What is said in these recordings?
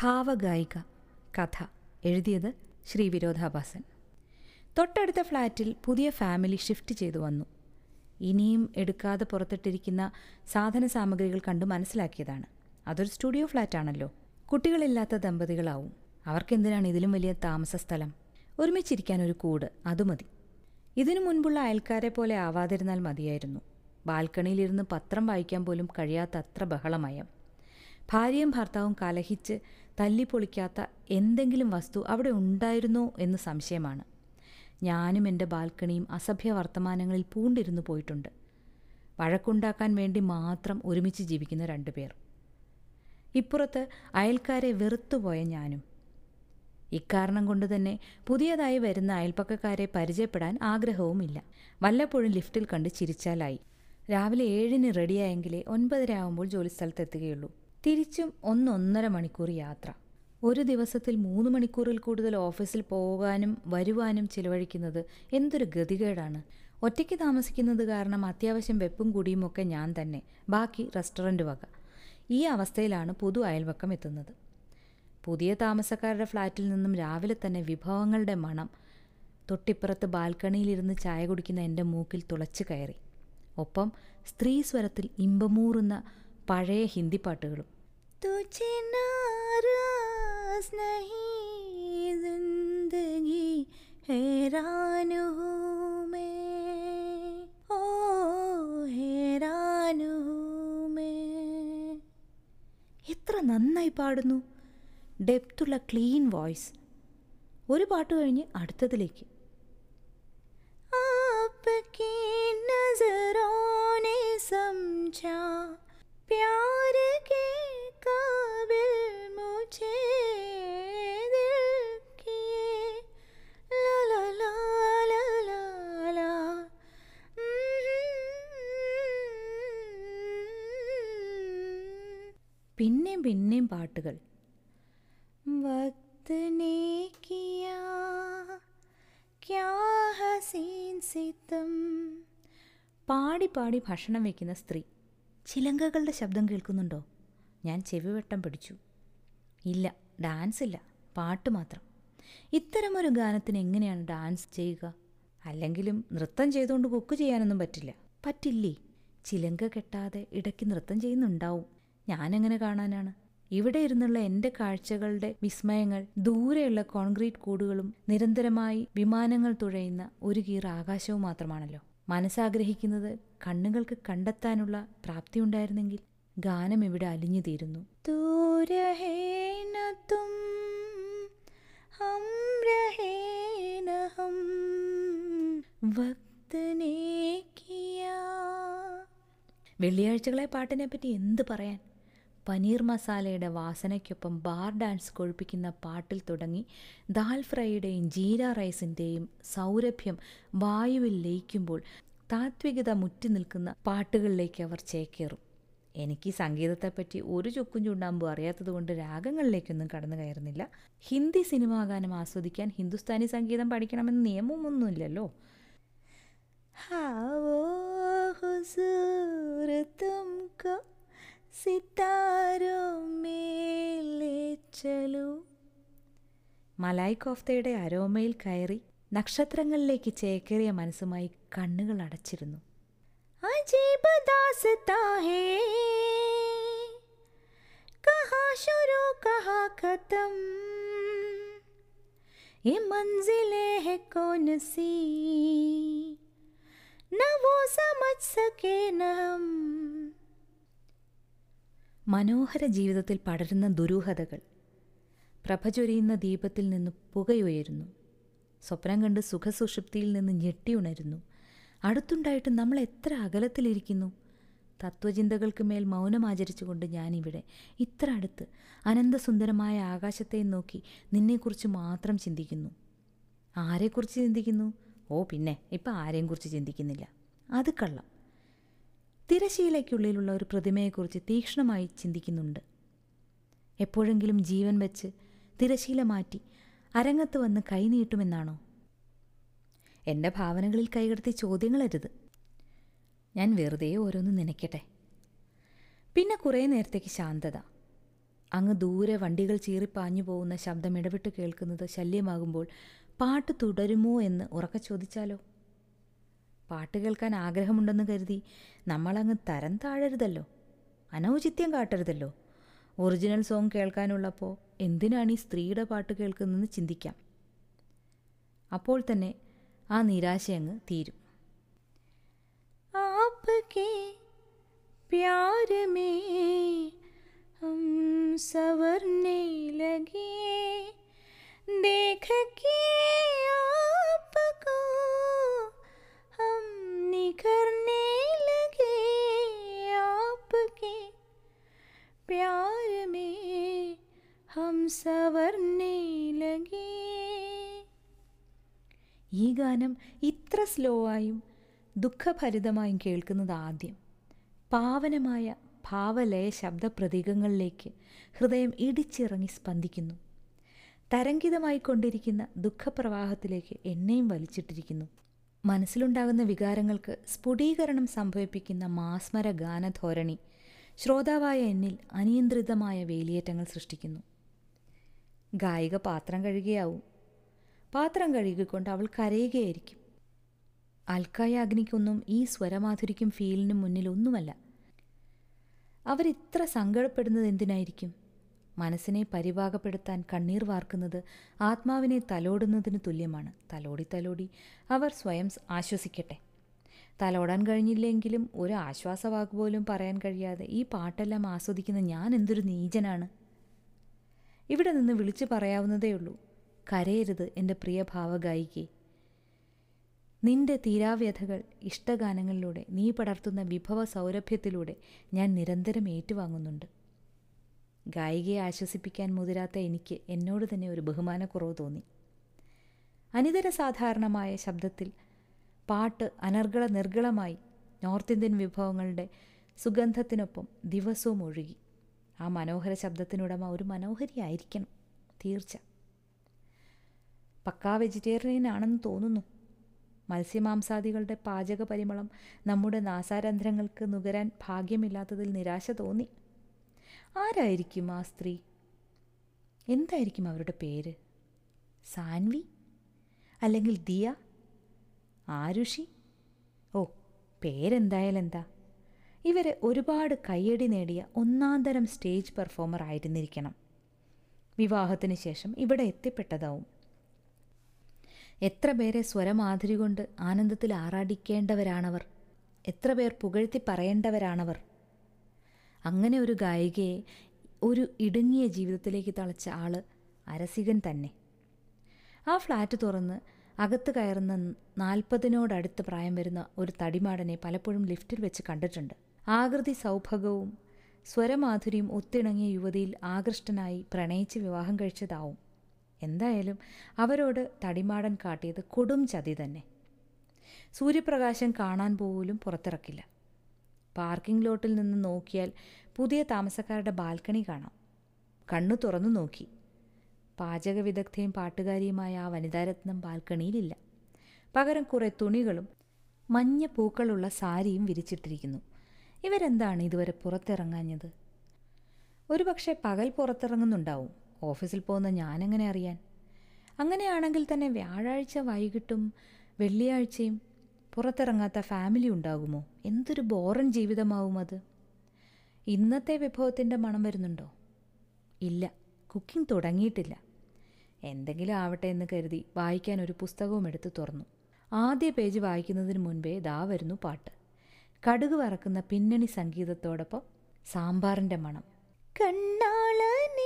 ഭാവഗായിക കഥ എഴുതിയത് ശ്രീ വിരോധാഭാസൻ തൊട്ടടുത്ത ഫ്ലാറ്റിൽ പുതിയ ഫാമിലി ഷിഫ്റ്റ് ചെയ്തു വന്നു ഇനിയും എടുക്കാതെ പുറത്തിട്ടിരിക്കുന്ന സാധന സാമഗ്രികൾ കണ്ട് മനസ്സിലാക്കിയതാണ് അതൊരു സ്റ്റുഡിയോ ഫ്ലാറ്റാണല്ലോ കുട്ടികളില്ലാത്ത ദമ്പതികളാവും അവർക്കെന്തിനാണ് ഇതിലും വലിയ താമസ സ്ഥലം ഒരുമിച്ചിരിക്കാൻ ഒരു കൂട് അതുമതി ഇതിനു മുൻപുള്ള അയൽക്കാരെ പോലെ ആവാതിരുന്നാൽ മതിയായിരുന്നു ബാൽക്കണിയിലിരുന്ന് പത്രം വായിക്കാൻ പോലും കഴിയാത്ത അത്ര ബഹളമയം ഭാര്യയും ഭർത്താവും കലഹിച്ച് തല്ലിപ്പൊളിക്കാത്ത എന്തെങ്കിലും വസ്തു അവിടെ ഉണ്ടായിരുന്നോ എന്ന് സംശയമാണ് ഞാനും എൻ്റെ ബാൽക്കണിയും അസഭ്യ വർത്തമാനങ്ങളിൽ പൂണ്ടിരുന്നു പോയിട്ടുണ്ട് വഴക്കുണ്ടാക്കാൻ വേണ്ടി മാത്രം ഒരുമിച്ച് ജീവിക്കുന്ന രണ്ടുപേർ ഇപ്പുറത്ത് അയൽക്കാരെ വെറുത്തുപോയ ഞാനും ഇക്കാരണം കൊണ്ട് തന്നെ പുതിയതായി വരുന്ന അയൽപ്പക്കക്കാരെ പരിചയപ്പെടാൻ ആഗ്രഹവുമില്ല വല്ലപ്പോഴും ലിഫ്റ്റിൽ കണ്ട് ചിരിച്ചാലായി രാവിലെ ഏഴിന് റെഡിയായെങ്കിലേ ഒൻപതര ആകുമ്പോൾ ജോലിസ്ഥലത്ത് എത്തുകയുള്ളൂ തിരിച്ചും ഒന്നൊന്നര മണിക്കൂർ യാത്ര ഒരു ദിവസത്തിൽ മൂന്ന് മണിക്കൂറിൽ കൂടുതൽ ഓഫീസിൽ പോകാനും വരുവാനും ചിലവഴിക്കുന്നത് എന്തൊരു ഗതികേടാണ് ഒറ്റയ്ക്ക് താമസിക്കുന്നത് കാരണം അത്യാവശ്യം വെപ്പും കുടിയും ഒക്കെ ഞാൻ തന്നെ ബാക്കി റെസ്റ്റോറൻറ്റ് വക ഈ അവസ്ഥയിലാണ് പുതു അയൽവക്കം എത്തുന്നത് പുതിയ താമസക്കാരുടെ ഫ്ലാറ്റിൽ നിന്നും രാവിലെ തന്നെ വിഭവങ്ങളുടെ മണം തൊട്ടിപ്പുറത്ത് ബാൽക്കണിയിലിരുന്ന് ചായ കുടിക്കുന്ന എൻ്റെ മൂക്കിൽ തുളച്ചു കയറി ഒപ്പം സ്ത്രീ സ്വരത്തിൽ ഇമ്പമൂറുന്ന പഴയ ഹിന്ദി പാട്ടുകളും തുझे नाराज नहीं जिंदगी हैरान हूँ मैं ओ हैरान हूँ मैं എത്ര നന്നായി പാടുന്നു ഡെപ്തുള്ള ക്ലീൻ വോയിസ് ഒരു പാട്ട് കഴിഞ്ഞ് അടുത്തതിലേക്ക് आपकी नजरों ने समझा प्यार के काबिल मुझे दिल किए ला ला ला ला ला ला പിന്നെയും പിന്നെയും പാട്ടുകൾ വക്ത് ने किया क्या हसीन സിതം പാടി പാടി ഭക്ഷണം വയ്ക്കുന്ന സ്ത്രീ ചിലങ്കകളുടെ ശബ്ദം കേൾക്കുന്നുണ്ടോ ഞാൻ ചെവിവട്ടം പിടിച്ചു ഇല്ല ഡാൻസ് ഇല്ല പാട്ട് മാത്രം ഇത്തരമൊരു ഗാനത്തിന് എങ്ങനെയാണ് ഡാൻസ് ചെയ്യുക അല്ലെങ്കിലും നൃത്തം ചെയ്തുകൊണ്ട് കുക്ക് ചെയ്യാനൊന്നും പറ്റില്ല പറ്റില്ലേ ചിലങ്ക കെട്ടാതെ ഇടയ്ക്ക് നൃത്തം ചെയ്യുന്നുണ്ടാവും ഞാനെങ്ങനെ കാണാനാണ് ഇവിടെ ഇരുന്നുള്ള എൻ്റെ കാഴ്ചകളുടെ വിസ്മയങ്ങൾ ദൂരെയുള്ള കോൺക്രീറ്റ് കൂടുകളും നിരന്തരമായി വിമാനങ്ങൾ തുഴയുന്ന ഒരു കീർ ആകാശവും മാത്രമാണല്ലോ മനസ്സാഗ്രഹിക്കുന്നത് കണ്ണുകൾക്ക് കണ്ടെത്താനുള്ള പ്രാപ്തി ഉണ്ടായിരുന്നെങ്കിൽ ഗാനം ഇവിടെ അലിഞ്ഞു തീരുന്നു വെള്ളിയാഴ്ചകളെ പാട്ടിനെ പറ്റി എന്ത് പറയാൻ പനീർ മസാലയുടെ വാസനയ്ക്കൊപ്പം ബാർ ഡാൻസ് കൊഴുപ്പിക്കുന്ന പാട്ടിൽ തുടങ്ങി ദാൽ ഫ്രൈയുടെയും ജീര റൈസിൻ്റെയും സൗരഭ്യം വായുവിൽ ലയിക്കുമ്പോൾ താത്വികത മുറ്റി നിൽക്കുന്ന പാട്ടുകളിലേക്ക് അവർ ചേക്കേറും എനിക്ക് ഈ സംഗീതത്തെപ്പറ്റി ഒരു ചുക്കും ചുണ്ടാമ്പും അറിയാത്തതുകൊണ്ട് രാഗങ്ങളിലേക്കൊന്നും കടന്നു കയറുന്നില്ല ഹിന്ദി സിനിമാ ഗാനം ആസ്വദിക്കാൻ ഹിന്ദുസ്ഥാനി സംഗീതം പഠിക്കണമെന്ന് നിയമമൊന്നുമില്ലല്ലോ ഹാവോ ഹുസൂർ തുംകോ സിത്താരോ മേലെ ചലൂ മലായ് കോഫ്തയുടെ അരോമയിൽ കയറി നക്ഷത്രങ്ങളിലേക്ക് ചേക്കേറിയ മനസ്സുമായി കണ്ണുകൾ അടച്ചിരുന്നു അജീബ് ദാസത്താ ഹേ കഹാ ശുരു കഹാ ഖതം ये मंजिलें है कौन सी न वो समझ सके न हम മനോഹര ജീവിതത്തിൽ പടരുന്ന ദുരൂഹതകൾ പ്രഭചൊരിയുന്ന ദീപത്തിൽ നിന്ന് പുകയുയരുന്നു സ്വപ്നം കണ്ട് സുഖസുഷുപ്തിയിൽ നിന്ന് ഞെട്ടിയുണരുന്നു അടുത്തുണ്ടായിട്ട് നമ്മൾ എത്ര അകലത്തിലിരിക്കുന്നു തത്വചിന്തകൾക്ക് മേൽ മൗനമാചരിച്ചുകൊണ്ട് ഞാനിവിടെ ഇത്ര അടുത്ത് അനന്തസുന്ദരമായ ആകാശത്തെ നോക്കി നിന്നെക്കുറിച്ച് മാത്രം ചിന്തിക്കുന്നു ആരെക്കുറിച്ച് ചിന്തിക്കുന്നു ഓ പിന്നെ ഇപ്പം ആരെയും കുറിച്ച് ചിന്തിക്കുന്നില്ല അത് കള്ളം തിരശീലയ്ക്കുള്ളിലുള്ള ഒരു പ്രതിമയെക്കുറിച്ച് തീക്ഷ്ണമായി ചിന്തിക്കുന്നുണ്ട് എപ്പോഴെങ്കിലും ജീവൻ വെച്ച് തിരശീല മാറ്റി അരങ്ങത്ത് വന്ന് കൈനീട്ടുമെന്നാണോ എൻ്റെ ഭാവനകളിൽ കൈകടത്തി ചോദ്യങ്ങളരുത് ഞാൻ വെറുതെ ഓരോന്ന് നനയ്ക്കട്ടെ പിന്നെ കുറേ നേരത്തേക്ക് ശാന്തത അങ്ങ് ദൂരെ വണ്ടികൾ ചീറിപ്പാഞ്ഞു പോകുന്ന ശബ്ദം ഇടവിട്ട് കേൾക്കുന്നത് ശല്യമാകുമ്പോൾ പാട്ട് തുടരുമോ എന്ന് ഉറക്കെ ചോദിച്ചാലോ പാട്ട് കേൾക്കാൻ ആഗ്രഹമുണ്ടെന്ന് കരുതി നമ്മളങ്ങ് തരം താഴരുതല്ലോ അനൗചിത്യം കാട്ടരുതല്ലോ ഒറിജിനൽ സോങ് കേൾക്കാനുള്ളപ്പോൾ എന്തിനാണ് ഈ സ്ത്രീയുടെ പാട്ട് കേൾക്കുന്നതെന്ന് ചിന്തിക്കാം അപ്പോൾ തന്നെ ആ നിരാശയങ്ങ് തീരും आपके प्यार में हम सवरने लगे देख के आपको हम निखरने लगे आपके प्यार में हम सवरने लगे ഈ ഗാനം ഇത്ര സ്ലോ ആയും ദുഃഖഭരിതമായും കേൾക്കുന്നത് ആദ്യം പാവനമായ ഭാവലയ ശബ്ദപ്രതീകങ്ങളിലേക്ക് ഹൃദയം ഇടിച്ചിറങ്ങി സ്പന്ദിക്കുന്നു തരംഗിതമായി കൊണ്ടിരിക്കുന്ന ദുഃഖപ്രവാഹത്തിലേക്ക് എന്നെയും വലിച്ചിട്ടിരിക്കുന്നു മനസ്സിലുണ്ടാകുന്ന വികാരങ്ങൾക്ക് സ്ഫുടീകരണം സംഭവിപ്പിക്കുന്ന മാസ്മര ഗാനധോരണി ശ്രോതാവായ എന്നിൽ അനിയന്ത്രിതമായ വേലിയേറ്റങ്ങൾ സൃഷ്ടിക്കുന്നു ഗായിക പാത്രം കഴുകിയാവും പാത്രം കഴുകിക്കൊണ്ട് അവൾ കരയുകയായിരിക്കും അൽക്കായ അഗ്നിക്കൊന്നും ഈ സ്വരമാധുരിക്കും ഫീലിനും മുന്നിൽ ഒന്നുമല്ല അവരിത്ര സങ്കടപ്പെടുന്നത് എന്തിനായിരിക്കും മനസ്സിനെ പരിപാകപ്പെടുത്താൻ കണ്ണീർ വാർക്കുന്നത് ആത്മാവിനെ തലോടുന്നതിന് തുല്യമാണ് തലോടി തലോടി അവർ സ്വയം ആശ്വസിക്കട്ടെ തലോടാൻ കഴിഞ്ഞില്ലെങ്കിലും ഒരു ആശ്വാസവാക്ക് പോലും പറയാൻ കഴിയാതെ ഈ പാട്ടെല്ലാം ആസ്വദിക്കുന്ന ഞാൻ എന്തൊരു നീചനാണ് ഇവിടെ നിന്ന് വിളിച്ചു പറയാവുന്നതേയുള്ളൂ കരയരുത് എൻ്റെ പ്രിയ ഭാവഗായികയെ നിന്റെ തീരാവ്യഥകൾ ഇഷ്ടഗാനങ്ങളിലൂടെ നീ പടർത്തുന്ന വിഭവ സൗരഭ്യത്തിലൂടെ ഞാൻ നിരന്തരം ഏറ്റുവാങ്ങുന്നുണ്ട് ഗായികയെ ആശ്വസിപ്പിക്കാൻ മുതിരാത്ത എനിക്ക് എന്നോട് തന്നെ ഒരു ബഹുമാനക്കുറവ് തോന്നി അനിതര സാധാരണമായ ശബ്ദത്തിൽ പാട്ട് അനർഗള നിർഗളമായി നോർത്ത് ഇന്ത്യൻ വിഭവങ്ങളുടെ സുഗന്ധത്തിനൊപ്പം ദിവസവും ഒഴുകി ആ മനോഹര ശബ്ദത്തിനുടമ ഒരു മനോഹരിയായിരിക്കണം തീർച്ച പക്കാ വെജിറ്റേറിയൻ ആണെന്ന് തോന്നുന്നു മത്സ്യമാംസാദികളുടെ പാചക പരിമളം നമ്മുടെ നാസാരന്ധ്രങ്ങൾക്ക് നുകരാൻ ഭാഗ്യമില്ലാത്തതിൽ നിരാശ തോന്നി ആരായിരിക്കും ആ സ്ത്രീ എന്തായിരിക്കും അവരുടെ പേര് സാൻവി അല്ലെങ്കിൽ ദിയ ആരുഷി ഓ പേരെന്തായാലും എന്താ ഇവർ ഒരുപാട് കയ്യടി നേടിയ ഒന്നാന്തരം സ്റ്റേജ് പെർഫോമർ ആയിരുന്നിരിക്കണം വിവാഹത്തിന് ശേഷം ഇവിടെ എത്തിപ്പെട്ടതാവും എത്ര പേരെ സ്വരമാധുരി കൊണ്ട് ആനന്ദത്തിൽ ആറാടിക്കേണ്ടവരാണവർ എത്ര പേർ പുകഴ്ത്തി പറയേണ്ടവരാണവർ അങ്ങനെ ഒരു ഗായികയെ ഒരു ഇടുങ്ങിയ ജീവിതത്തിലേക്ക് തളച്ച ആള് അരസികൻ തന്നെ ആ ഫ്ലാറ്റ് തുറന്ന് അകത്ത് കയറുന്ന നാൽപ്പതിനോടടുത്ത് പ്രായം വരുന്ന ഒരു തടിമാടനെ പലപ്പോഴും ലിഫ്റ്റിൽ വെച്ച് കണ്ടിട്ടുണ്ട് ആകൃതി സൗഭഗവും സ്വരമാധുരിയും ഒത്തിണങ്ങിയ യുവതിയിൽ ആകൃഷ്ടനായി പ്രണയിച്ച് വിവാഹം കഴിച്ചതാവും എന്തായാലും അവരോട് തടിമാടൻ കാട്ടിയത് കൊടും ചതി തന്നെ സൂര്യപ്രകാശം കാണാൻ പോലും പുറത്തിറക്കില്ല പാർക്കിംഗ് ലോട്ടിൽ നിന്ന് നോക്കിയാൽ പുതിയ താമസക്കാരുടെ ബാൽക്കണി കാണാം കണ്ണു തുറന്നു നോക്കി പാചക വിദഗ്ധയും പാട്ടുകാരിയുമായ ആ വനിതാരത്നം ബാൽക്കണിയിലില്ല പകരം കുറേ തുണികളും മഞ്ഞ പൂക്കളുള്ള സാരിയും വിരിച്ചിട്ടിരിക്കുന്നു ഇവരെന്താണ് ഇതുവരെ പുറത്തിറങ്ങാഞ്ഞത് ഒരുപക്ഷെ പകൽ പുറത്തിറങ്ങുന്നുണ്ടാവും ഓഫീസിൽ പോകുന്ന ഞാനെങ്ങനെ അറിയാൻ അങ്ങനെയാണെങ്കിൽ തന്നെ വ്യാഴാഴ്ച വൈകിട്ടും വെള്ളിയാഴ്ചയും പുറത്തിറങ്ങാത്ത ഫാമിലി ഉണ്ടാകുമോ എന്തൊരു ബോറൻ ജീവിതമാവും അത് ഇന്നത്തെ വിഭവത്തിൻ്റെ മണം വരുന്നുണ്ടോ ഇല്ല കുക്കിംഗ് തുടങ്ങിയിട്ടില്ല എന്തെങ്കിലും ആവട്ടെ എന്ന് കരുതി വായിക്കാൻ ഒരു പുസ്തകവും എടുത്ത് തുറന്നു ആദ്യ പേജ് വായിക്കുന്നതിന് മുൻപേ ദാ വരുന്നു പാട്ട് കടുക് വറക്കുന്ന പിന്നണി സംഗീതത്തോടൊപ്പം സാമ്പാറിൻ്റെ മണം കണ്ണാളനേ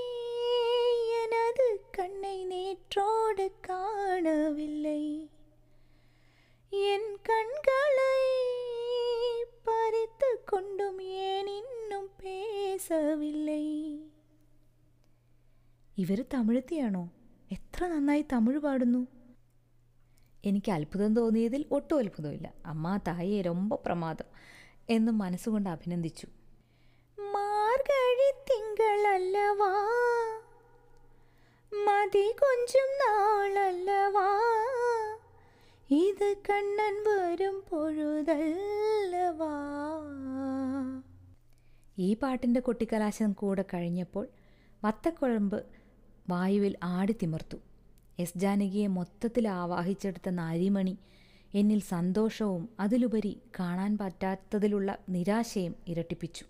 எனது கண்ணை நேற்றோடு காணவில்லை என் கண்களை பறித்து கொண்டும் ஏன் இன்னுം പേസവില്ലേ ഇവർ തമിഴത്തിയാണോ എത്ര നന്നായി തമിഴ് പാടുന്നു എനിക്ക് അത്ഭുതം തോന്നിയതിൽ ഒട്ടും അത്ഭുതമില്ല അമ്മ തായെ രൊമ്പ പ്രമാദം എന്ന് മനസ്സുകൊണ്ട് അഭിനന്ദിച്ചു മാർഗഴി തിങ്കളല്ലവാ മതി കൊഞ്ചും നാളല്ലവാ ഇത് കണ്ണൻ വരും പൊഴുതല്ലവാ ഈ പാട്ടിൻ്റെ കൊട്ടിക്കലാശം കൂടെ കഴിഞ്ഞപ്പോൾ വത്തക്കുഴമ്പ് വായുവിൽ ആടിത്തിമർത്തു എസ് ജാനകിയെ മൊത്തത്തിൽ ആവാഹിച്ചെടുത്ത നാരിമണി എന്നിൽ സന്തോഷവും അതിലുപരി കാണാൻ പറ്റാത്തതിലുള്ള നിരാശയും ഇരട്ടിപ്പിച്ചു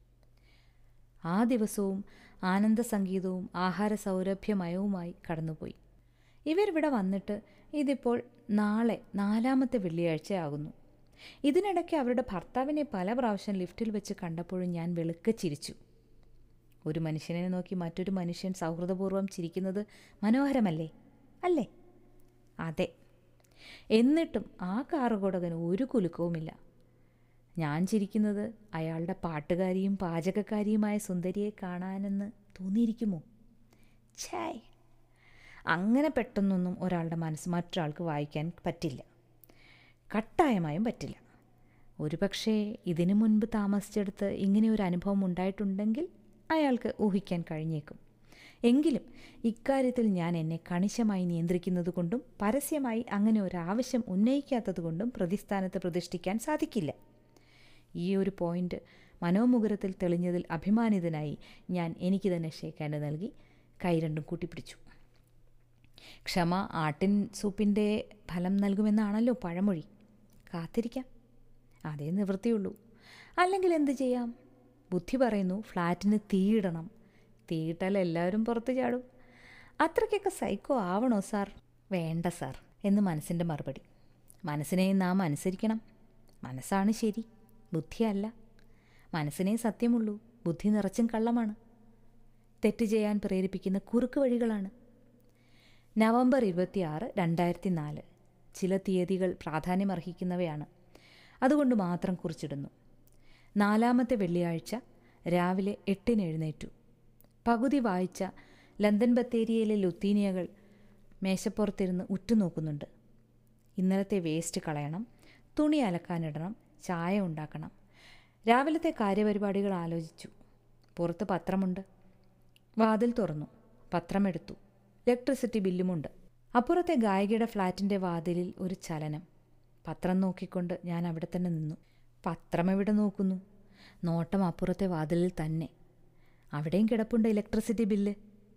ആ ദിവസവും ആനന്ദസംഗീതവും ആഹാര സൗരഭ്യമയവുമായി കടന്നുപോയി ഇവരിവിടെ വന്നിട്ട് ഇതിപ്പോൾ നാളെ നാലാമത്തെ വെള്ളിയാഴ്ചയാകുന്നു ഇതിനിടയ്ക്ക് അവരുടെ ഭർത്താവിനെ പല പ്രാവശ്യം ലിഫ്റ്റിൽ വെച്ച് കണ്ടപ്പോഴും ഞാൻ വെളുക്കെ ചിരിച്ചു ഒരു മനുഷ്യനെ നോക്കി മറ്റൊരു മനുഷ്യൻ സൗഹൃദപൂർവ്വം ചിരിക്കുന്നത് മനോഹരമല്ലേ അല്ലേ അതെ എന്നിട്ടും ആ കാറുകൊടകന് ഒരു കുലുക്കവുമില്ല ഞാൻ ചിരിക്കുന്നത് അയാളുടെ പാട്ടുകാരിയും പാചകക്കാരിയുമായ സുന്ദരിയെ കാണാനെന്ന് തോന്നിയിരിക്കുമോ ഛായ് അങ്ങനെ പെട്ടെന്നൊന്നും ഒരാളുടെ മനസ്സ് മറ്റൊരാൾക്ക് വായിക്കാൻ പറ്റില്ല കട്ടായമായും പറ്റില്ല ഒരുപക്ഷേ ഇതിനു മുൻപ് താമസിച്ചെടുത്ത് ഇങ്ങനെ ഒരു അനുഭവം ഉണ്ടായിട്ടുണ്ടെങ്കിൽ അയാൾക്ക് ഊഹിക്കാൻ കഴിഞ്ഞേക്കും എങ്കിലും ഇക്കാര്യത്തിൽ ഞാൻ എന്നെ കണിശമായി നിയന്ത്രിക്കുന്നത് കൊണ്ടും പരസ്യമായി അങ്ങനെ ഒരു ആവശ്യം ഉന്നയിക്കാത്തത് കൊണ്ടും പ്രതിസ്ഥാനത്ത് പ്രതിഷ്ഠിക്കാൻ സാധിക്കില്ല ഈ ഒരു പോയിന്റ് മനോമുകുരത്തിൽ തെളിഞ്ഞതിൽ അഭിമാനിതനായി ഞാൻ എനിക്ക് തന്നെ ഷേക്കാൻഡ് നൽകി കൈ രണ്ടും കൂട്ടിപ്പിടിച്ചു ക്ഷമ ആട്ടിൻ സൂപ്പിൻ്റെ ഫലം നൽകുമെന്നാണല്ലോ പഴമൊഴി കാത്തിരിക്കാം അതേ നിവൃത്തിയുള്ളൂ അല്ലെങ്കിൽ എന്ത് ചെയ്യാം ബുദ്ധി പറയുന്നു ഫ്ലാറ്റിന് തീയിടണം തീയിട്ടാൽ എല്ലാവരും പുറത്തു ചാടും അത്രയ്ക്കൊക്കെ സൈക്കോ ആവണോ സാർ വേണ്ട സാർ എന്ന് മനസ്സിൻ്റെ മറുപടി മനസ്സിനെ നാം അനുസരിക്കണം മനസ്സാണ് ശരി ബുദ്ധിയല്ല മനസ്സിനെ സത്യമുള്ളൂ ബുദ്ധി നിറച്ചും കള്ളമാണ് തെറ്റ് ചെയ്യാൻ പ്രേരിപ്പിക്കുന്ന കുറുക്ക് വഴികളാണ് നവംബർ ഇരുപത്തിയാറ് രണ്ടായിരത്തി നാല് ചില തീയതികൾ പ്രാധാന്യമർഹിക്കുന്നവയാണ് അതുകൊണ്ട് മാത്രം കുറിച്ചിടുന്നു നാലാമത്തെ വെള്ളിയാഴ്ച രാവിലെ എട്ടിന് എഴുന്നേറ്റു പകുതി വായിച്ച ലണ്ടൻ ബത്തേരിയയിലെ ലുത്തീനിയകൾ മേശപ്പുറത്തിരുന്ന് ഉറ്റുനോക്കുന്നുണ്ട് ഇന്നലത്തെ വേസ്റ്റ് കളയണം തുണി അലക്കാനിടണം ചായ ഉണ്ടാക്കണം രാവിലത്തെ കാര്യപരിപാടികൾ ആലോചിച്ചു പുറത്ത് പത്രമുണ്ട് വാതിൽ തുറന്നു പത്രമെടുത്തു ഇലക്ട്രിസിറ്റി ബില്ലുമുണ്ട് അപ്പുറത്തെ ഗായികയുടെ ഫ്ലാറ്റിൻ്റെ വാതിലിൽ ഒരു ചലനം പത്രം നോക്കിക്കൊണ്ട് ഞാൻ അവിടെ തന്നെ നിന്നു പത്രം എവിടെ നോക്കുന്നു നോട്ടം അപ്പുറത്തെ വാതിലിൽ തന്നെ അവിടെയും കിടപ്പുണ്ട് ഇലക്ട്രിസിറ്റി ബില്ല്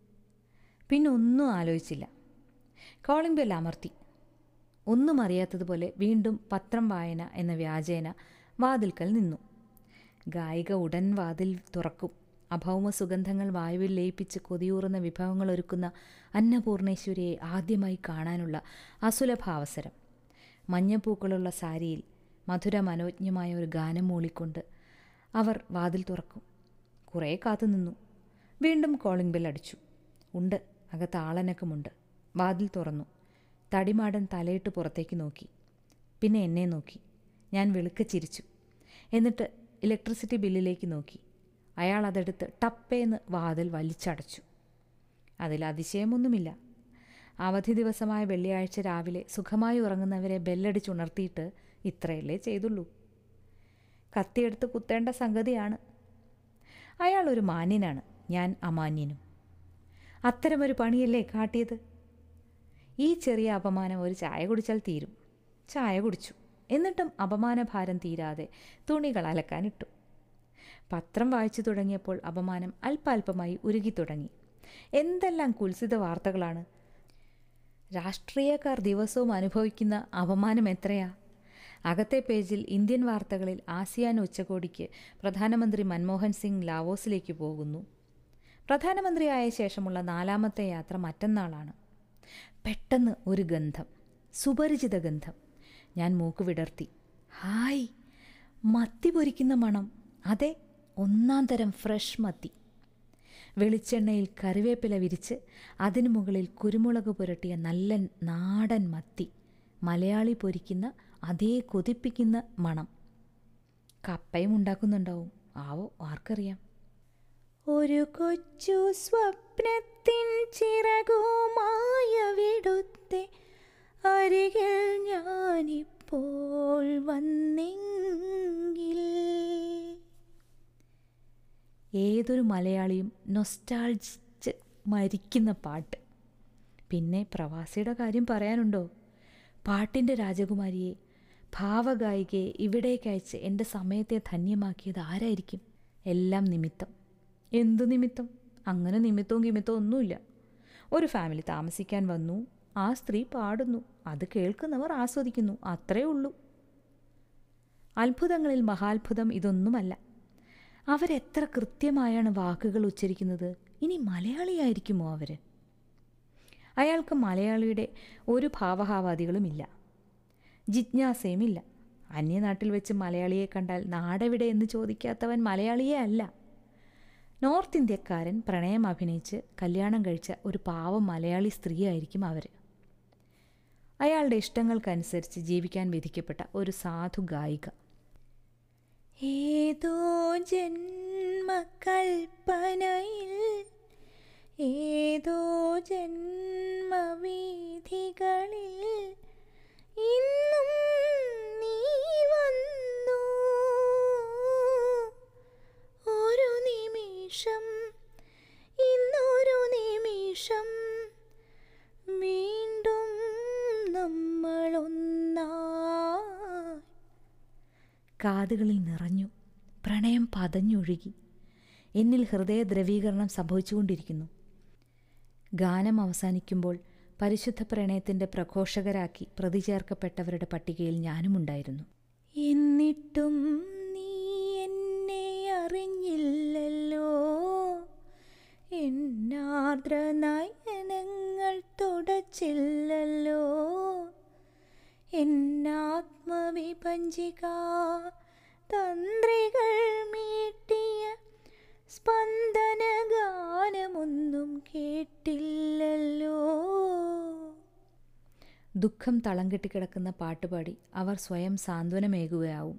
പിന്നെ ഒന്നും ആലോചിച്ചില്ല കോളിംഗ് ബെൽ അമർത്തി ഒന്നും അറിയാത്തതുപോലെ വീണ്ടും പത്രം വായന എന്ന വ്യാജേന വാതിൽക്കൽ നിന്നു ഗായിക ഉടൻ വാതിൽ തുറക്കും അഭൗമ സുഗന്ധങ്ങൾ വായുവിൽ ലയിപ്പിച്ച് കൊതിയൂറുന്ന വിഭവങ്ങൾ ഒരുക്കുന്ന അന്നപൂർണേശ്വരിയെ ആദ്യമായി കാണാനുള്ള അസുലഭാവസരം മഞ്ഞപ്പൂക്കളുള്ള സാരിയിൽ മധുര മനോജ്ഞമായ ഒരു ഗാനം മൂളിക്കൊണ്ട് അവർ വാതിൽ തുറക്കും കുറേ കാത്തു നിന്നു വീണ്ടും കോളിംഗ് ബെൽ അടിച്ചു ഉണ്ട് അകത്ത് ആളനക്കമുണ്ട് വാതിൽ തുറന്നു തടിമാടൻ തലയിട്ട് പുറത്തേക്ക് നോക്കി പിന്നെ എന്നെ നോക്കി ഞാൻ വെളുക്ക ചിരിച്ചു എന്നിട്ട് ഇലക്ട്രിസിറ്റി ബില്ലിലേക്ക് നോക്കി അയാൾ അതെടുത്ത് ടപ്പേന്ന് വാതിൽ വലിച്ചടച്ചു അതിൽ അതിശയമൊന്നുമില്ല അവധി ദിവസമായ വെള്ളിയാഴ്ച രാവിലെ സുഖമായി ഉറങ്ങുന്നവരെ ബെല്ലടിച്ചുണർത്തിയിട്ട് ഇത്രയല്ലേ ചെയ്തുള്ളൂ കത്തിയെടുത്ത് കുത്തേണ്ട സംഗതിയാണ് അയാൾ ഒരു മാന്യനാണ് ഞാൻ അമാന്യനും അത്തരമൊരു പണിയല്ലേ കാട്ടിയത് ഈ ചെറിയ അപമാനം ഒരു ചായ കുടിച്ചാൽ തീരും ചായ കുടിച്ചു എന്നിട്ടും അപമാനഭാരം തീരാതെ തുണികൾ അലക്കാനിട്ടു പത്രം വായിച്ചു തുടങ്ങിയപ്പോൾ അപമാനം അല്പാൽപമായി ഉരുകി തുടങ്ങി എന്തെല്ലാം കുൽസിത വാർത്തകളാണ് രാഷ്ട്രീയക്കാർ ദിവസവും അനുഭവിക്കുന്ന അപമാനം എത്രയാ അകത്തെ പേജിൽ ഇന്ത്യൻ വാർത്തകളിൽ ആസിയാൻ ഉച്ചകോടിക്ക് പ്രധാനമന്ത്രി മൻമോഹൻ സിംഗ് ലാവോസിലേക്ക് പോകുന്നു പ്രധാനമന്ത്രിയായ ശേഷമുള്ള നാലാമത്തെ യാത്ര മറ്റന്നാളാണ് പെട്ടെന്ന് ഒരു ഗന്ധം സുപരിചിത ഗന്ധം ഞാൻ മൂക്ക് വിടർത്തി ഹായ് മത്തി പൊരിക്കുന്ന മണം അതെ ഒന്നാം തരം ഫ്രഷ് മത്തി വെളിച്ചെണ്ണയിൽ കറിവേപ്പില വിരിച്ച് അതിനു മുകളിൽ കുരുമുളക് പുരട്ടിയ നല്ല നാടൻ മത്തി മലയാളി പൊരിക്കുന്ന അതേ കൊതിപ്പിക്കുന്ന മണം കപ്പയും ഉണ്ടാക്കുന്നുണ്ടാവും ആവോ ആർക്കറിയാം ഒരു കൊച്ചു സ്വപ്നത്തിൻ ചിറകുമായ വിടുത്തെ അരികിൽ ഞാനിപ്പോൾ വന്നെങ്കിൽ ഏതൊരു മലയാളിയും നൊസ്റ്റാൾജിച്ച് മരിക്കുന്ന പാട്ട് പിന്നെ പ്രവാസിയുടെ കാര്യം പറയാനുണ്ടോ പാട്ടിൻ്റെ രാജകുമാരിയെ ഭാവഗായികയെ ഇവിടേക്ക് അയച്ച് എൻ്റെ സമയത്തെ ധന്യമാക്കിയത് ആരായിരിക്കും എല്ലാം നിമിത്തം എന്തു നിമിത്തം അങ്ങനെ നിമിത്തവും കിമിത്തവും ഒന്നുമില്ല ഒരു ഫാമിലി താമസിക്കാൻ വന്നു ആ സ്ത്രീ പാടുന്നു അത് കേൾക്കുന്നവർ ആസ്വദിക്കുന്നു അത്രേ ഉള്ളൂ അത്ഭുതങ്ങളിൽ മഹാത്ഭുതം ഇതൊന്നുമല്ല അവരെത്ര കൃത്യമായാണ് വാക്കുകൾ ഉച്ചരിക്കുന്നത് ഇനി മലയാളിയായിരിക്കുമോ അവർ അയാൾക്ക് മലയാളിയുടെ ഒരു ഭാവഹാവാദികളുമില്ല ജിജ്ഞാസയുമില്ല അന്യനാട്ടിൽ വെച്ച് മലയാളിയെ കണ്ടാൽ നാടെവിടെ എന്ന് ചോദിക്കാത്തവൻ മലയാളിയേ അല്ല നോർത്ത് ഇന്ത്യക്കാരൻ പ്രണയം അഭിനയിച്ച് കല്യാണം കഴിച്ച ഒരു പാവം മലയാളി സ്ത്രീയായിരിക്കും അവർ അയാളുടെ ഇഷ്ടങ്ങൾക്കനുസരിച്ച് ജീവിക്കാൻ വിധിക്കപ്പെട്ട ഒരു സാധു ഗായിക ഏതോ ജന്മകൽപ്പനയിൽ ഏതോ ജന്മവീഥികളിൽ ഇന്നും നീ വന്നു ഒരു നിമിഷം ഇന്നൊരു നിമിഷം വീണ്ടും നമ്മളൊന്നായി കാതുകളിൽ നിറഞ്ഞു പ്രണയം പതഞ്ഞൊഴുകി എന്നിൽ ഹൃദയ ദ്രവീകരണം സംഭവിച്ചുകൊണ്ടിരിക്കുന്നു ഗാനം അവസാനിക്കുമ്പോൾ പരിശുദ്ധ പ്രണയത്തിൻ്റെ പ്രഘോഷകരാക്കി പ്രതി ചേർക്കപ്പെട്ടവരുടെ പട്ടികയിൽ ഞാനുമുണ്ടായിരുന്നു എന്നിട്ടും നീ എന്നെ അറിഞ്ഞില്ലല്ലോ എന്നാർദ്ര നയനങ്ങൾ തുടച്ചില്ലല്ലോ എന്നാത്മവിപഞ്ചിക തന്ത്രികൾ മീട്ടിയ സ്പന്ദന ഗാനമൊന്നും കേട്ടില്ലല്ലോ ദുഃഖം തളം കെട്ടിക്കിടക്കുന്ന പാട്ടുപാടി അവർ സ്വയം സാന്ത്വനമേകുകയാവും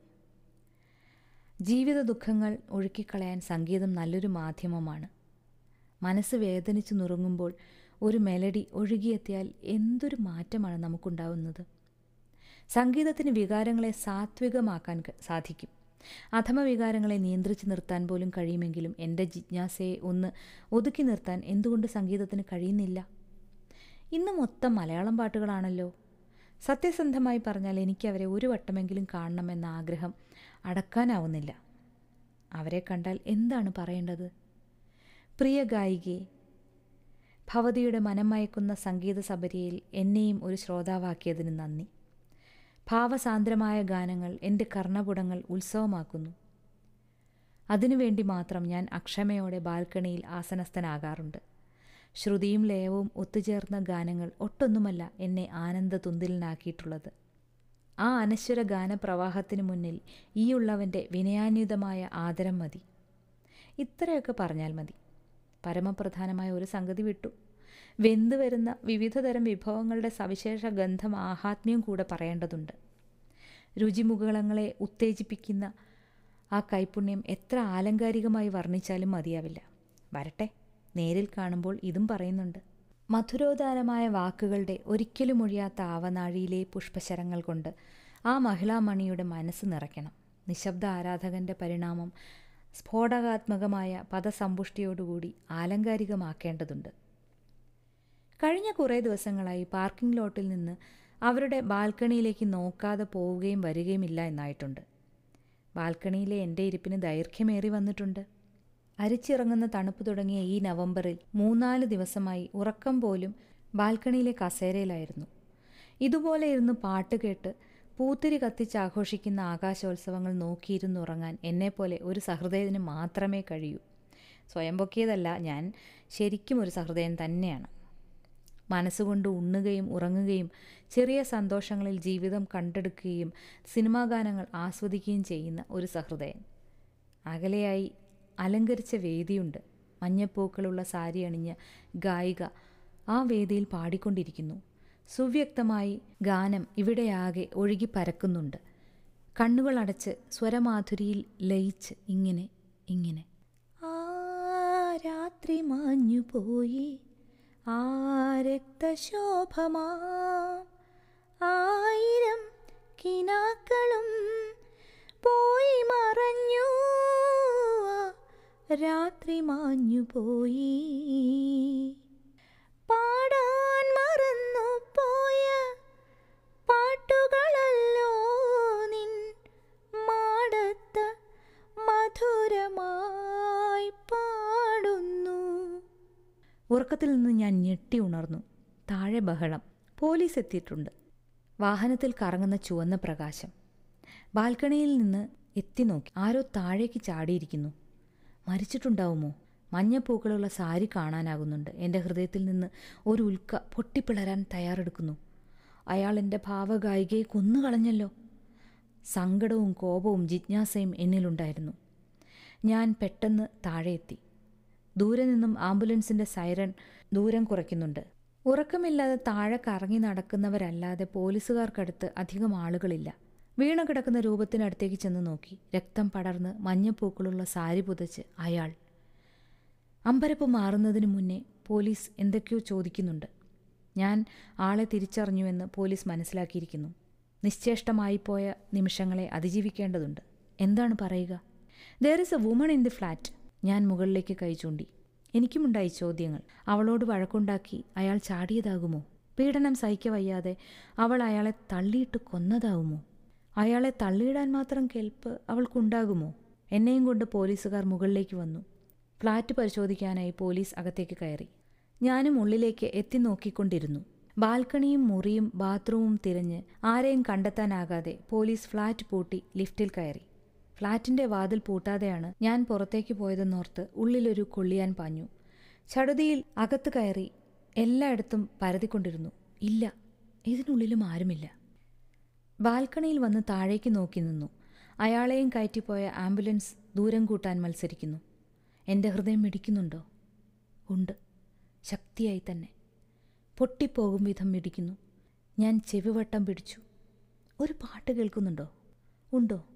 ജീവിത ദുഃഖങ്ങൾ ഒഴുക്കിക്കളയാൻ സംഗീതം നല്ലൊരു മാധ്യമമാണ് മനസ്സ് വേദനിച്ച് നുറുങ്ങുമ്പോൾ ഒരു മെലഡി ഒഴുകിയെത്തിയാൽ എന്തൊരു മാറ്റമാണ് നമുക്കുണ്ടാവുന്നത് സംഗീതത്തിന് വികാരങ്ങളെ സാത്വികമാക്കാൻ ക- സാധിക്കും അധമ വികാരങ്ങളെ നിയന്ത്രിച്ച് നിർത്താൻ പോലും കഴിയുമെങ്കിലും എൻ്റെ ജിജ്ഞാസയെ ഒന്ന് ഒതുക്കി നിർത്താൻ എന്തുകൊണ്ട് സംഗീതത്തിന് കഴിയുന്നില്ല ഇന്ന് മൊത്തം മലയാളം പാട്ടുകളാണല്ലോ സത്യസന്ധമായി പറഞ്ഞാൽ എനിക്ക് അവരെ ഒരു വട്ടമെങ്കിലും കാണണമെന്ന ആഗ്രഹം അടക്കാനാവുന്നില്ല അവരെ കണ്ടാൽ എന്താണ് പറയേണ്ടത് പ്രിയ ഗായികയെ ഭവതിയുടെ മനം മയക്കുന്ന സംഗീത സബരിയിൽ എന്നെയും ഒരു ശ്രോതാവാക്കിയതിന് നന്ദി ഭാവസാന്ദ്രമായ ഗാനങ്ങൾ എൻ്റെ കർണപുടങ്ങൾ ഉത്സവമാക്കുന്നു അതിനുവേണ്ടി മാത്രം ഞാൻ അക്ഷമയോടെ ബാൽക്കണിയിൽ ആസനസ്ഥനാകാറുണ്ട് ശ്രുതിയും ലയവും ഒത്തുചേർന്ന ഗാനങ്ങൾ ഒട്ടൊന്നുമല്ല എന്നെ ആനന്ദ തുന്തിലിനാക്കിയിട്ടുള്ളത് ആ അനശ്വര ഗാനപ്രവാഹത്തിനു മുന്നിൽ ഈയുള്ളവൻ്റെ വിനയാന്വിതമായ ആദരം മതി ഇത്രയൊക്കെ പറഞ്ഞാൽ മതി പരമപ്രധാനമായ ഒരു സംഗതി വിട്ടു വെന്തു വരുന്ന വിവിധതരം വിഭവങ്ങളുടെ സവിശേഷ ഗന്ധം ആഹാത്മ്യം കൂടെ പറയേണ്ടതുണ്ട് രുചിമുകളങ്ങളെ ഉത്തേജിപ്പിക്കുന്ന ആ കൈപുണ്യം എത്ര ആലങ്കാരികമായി വർണ്ണിച്ചാലും മതിയാവില്ല വരട്ടെ നേരിൽ കാണുമ്പോൾ ഇതും പറയുന്നുണ്ട് മധുരോദാരമായ വാക്കുകളുടെ ഒരിക്കലും ഒഴിയാത്ത ആവനാഴിയിലെ പുഷ്പശരങ്ങൾ കൊണ്ട് ആ മഹിളാമണിയുടെ മനസ്സ് നിറയ്ക്കണം നിശബ്ദ ആരാധകന്റെ പരിണാമം സ്ഫോടകാത്മകമായ പദസമ്പുഷ്ടിയോടുകൂടി ആലങ്കാരികമാക്കേണ്ടതുണ്ട് കഴിഞ്ഞ കുറേ ദിവസങ്ങളായി പാർക്കിംഗ് ലോട്ടിൽ നിന്ന് അവരുടെ ബാൽക്കണിയിലേക്ക് നോക്കാതെ പോവുകയും വരികയുമില്ല എന്നായിട്ടുണ്ട് ബാൽക്കണിയിലെ എൻ്റെ ഇരിപ്പിന് ദൈർഘ്യമേറി വന്നിട്ടുണ്ട് അരിച്ചിറങ്ങുന്ന തണുപ്പ് തുടങ്ങിയ ഈ നവംബറിൽ മൂന്നാല് ദിവസമായി ഉറക്കം പോലും ബാൽക്കണിയിലെ കസേരയിലായിരുന്നു ഇതുപോലെ ഇരുന്ന് പാട്ട് കേട്ട് പൂത്തിരി കത്തിച്ച് ആഘോഷിക്കുന്ന ആകാശോത്സവങ്ങൾ നോക്കിയിരുന്നുറങ്ങാൻ എന്നെപ്പോലെ ഒരു സഹൃദയത്തിന് മാത്രമേ കഴിയൂ സ്വയം പൊക്കിയതല്ല ഞാൻ ശരിക്കും ഒരു സഹൃദയൻ തന്നെയാണ് മനസ്സുകൊണ്ട് ഉണ്ണുകയും ഉറങ്ങുകയും ചെറിയ സന്തോഷങ്ങളിൽ ജീവിതം കണ്ടെടുക്കുകയും സിനിമാ ഗാനങ്ങൾ ആസ്വദിക്കുകയും ചെയ്യുന്ന ഒരു സഹൃദയൻ അകലെയായി അലങ്കരിച്ച വേദിയുണ്ട് മഞ്ഞപ്പൂക്കളുള്ള സാരി അണിഞ്ഞ ഗായിക ആ വേദിയിൽ പാടിക്കൊണ്ടിരിക്കുന്നു സുവ്യക്തമായി ഗാനം ഇവിടെയാകെ ഒഴുകി പരക്കുന്നുണ്ട് കണ്ണുകൾ അടച്ച് സ്വരമാധുരിയിൽ ലയിച്ച് ഇങ്ങനെ ഇങ്ങനെ ആ രാത്രി മാഞ്ഞു പോയി ആ രക്തശോഭമാ ആയിരം കിനാക്കളും പോയി മറഞ്ഞു ആ രാത്രി മാഞ്ഞു പോയി പാടാൻ മറന്നു പോയ പാട്ടുകളല്ലോ നിൻ മാടത്ത് മധുരമായി പാടുന്നു ഉറക്കത്തിൽ നിന്ന് ഞാൻ ഞെട്ടി ഉണർന്നു താഴെ ബഹളം പോലീസ് എത്തിയിട്ടുണ്ട് വാഹനത്തിൽ കറങ്ങുന്ന ചുവന്ന പ്രകാശം ബാൽക്കണിയിൽ നിന്ന് എത്തി നോക്കി ആരോ താഴേക്ക് ചാടിയിരിക്കുന്നു മരിച്ചിട്ടുണ്ടാവുമോ മഞ്ഞപ്പൂക്കളുള്ള സാരി കാണാനാകുന്നുണ്ട് എൻ്റെ ഹൃദയത്തിൽ നിന്ന് ഒരു ഉൽക്ക പൊട്ടിപ്പിളരാൻ തയ്യാറെടുക്കുന്നു അയാൾ എൻ്റെ ഭാവഗായികയെ കൊന്നുകളഞ്ഞല്ലോ സങ്കടവും കോപവും ജിജ്ഞാസയും എന്നിലുണ്ടായിരുന്നു ഞാൻ പെട്ടെന്ന് താഴെ എത്തി ദൂരെ നിന്നും ആംബുലൻസിൻ്റെ സൈറൺ ദൂരം കുറയ്ക്കുന്നുണ്ട് ഉറക്കമില്ലാതെ താഴെ കറങ്ങി നടക്കുന്നവരല്ലാതെ പോലീസുകാർക്കടുത്ത് അധികം ആളുകളില്ല വീണ കിടക്കുന്ന രൂപത്തിനടുത്തേക്ക് ചെന്ന് നോക്കി രക്തം പടർന്ന് മഞ്ഞപ്പൂക്കളുള്ള സാരി പുതച്ച് അയാൾ അമ്പരപ്പ് മാറുന്നതിന് മുന്നേ പോലീസ് എന്തൊക്കെയോ ചോദിക്കുന്നുണ്ട് ഞാൻ ആളെ തിരിച്ചറിഞ്ഞുവെന്ന് പോലീസ് മനസ്സിലാക്കിയിരിക്കുന്നു നിശ്ചേഷ്ടമായി പോയ നിമിഷങ്ങളെ അതിജീവിക്കേണ്ടതുണ്ട് എന്താണ് പറയുക there is a woman in the flat ഞാൻ മുകളിലേക്ക് കൈ ചൂണ്ടി എനിക്കുമുണ്ടായി ചോദ്യങ്ങൾ അവളോട് വഴക്കുണ്ടാക്കി അയാൾ ചാടിയതാകുമോ പീഡനം സഹിക്കവയ്യാതെ അവൾ അയാളെ തള്ളിയിട്ട് കൊന്നതാവുമോ അയാളെ തള്ളിയിടാൻ മാത്രം കെൽപ്പ് അവൾക്കുണ്ടാകുമോ എന്നെയും കൊണ്ട് പോലീസുകാർ മുകളിലേക്ക് വന്നു ഫ്ലാറ്റ് പരിശോധിക്കാനായി പോലീസ് അകത്തേക്ക് കയറി ഞാനും ഉള്ളിലേക്ക് എത്തി നോക്കിക്കൊണ്ടിരുന്നു ബാൽക്കണിയും മുറിയും ബാത്റൂമും തിരഞ്ഞ് ആരെയും കണ്ടെത്താനാകാതെ പോലീസ് ഫ്ലാറ്റ് പൂട്ടി ലിഫ്റ്റിൽ കയറി ഫ്ലാറ്റിന്റെ വാതിൽ പൂട്ടാതെയാണ് ഞാൻ പുറത്തേക്ക് പോയതെന്നോർത്ത് ഉള്ളിലൊരു കൊള്ളിയാൻ പാഞ്ഞു ചടുതിയിൽ അകത്ത് കയറി എല്ലായിടത്തും പരതിക്കൊണ്ടിരുന്നു ഇല്ല ഇതിനുള്ളിലും ആരുമില്ല ബാൽക്കണിയിൽ വന്ന് താഴേക്ക് നോക്കി നിന്നു അയാളെയും കയറ്റിപ്പോയ ആംബുലൻസ് ദൂരം കൂട്ടാൻ മത്സരിക്കുന്നു എൻ്റെ ഹൃദയം മിടിക്കുന്നുണ്ടോ ഉണ്ട് ശക്തിയായി തന്നെ പൊട്ടിപ്പോകും വിധം മിടിക്കുന്നു ഞാൻ ചെവിവട്ടം പിടിച്ചു ഒരു പാട്ട് കേൾക്കുന്നുണ്ടോ ഉണ്ടോ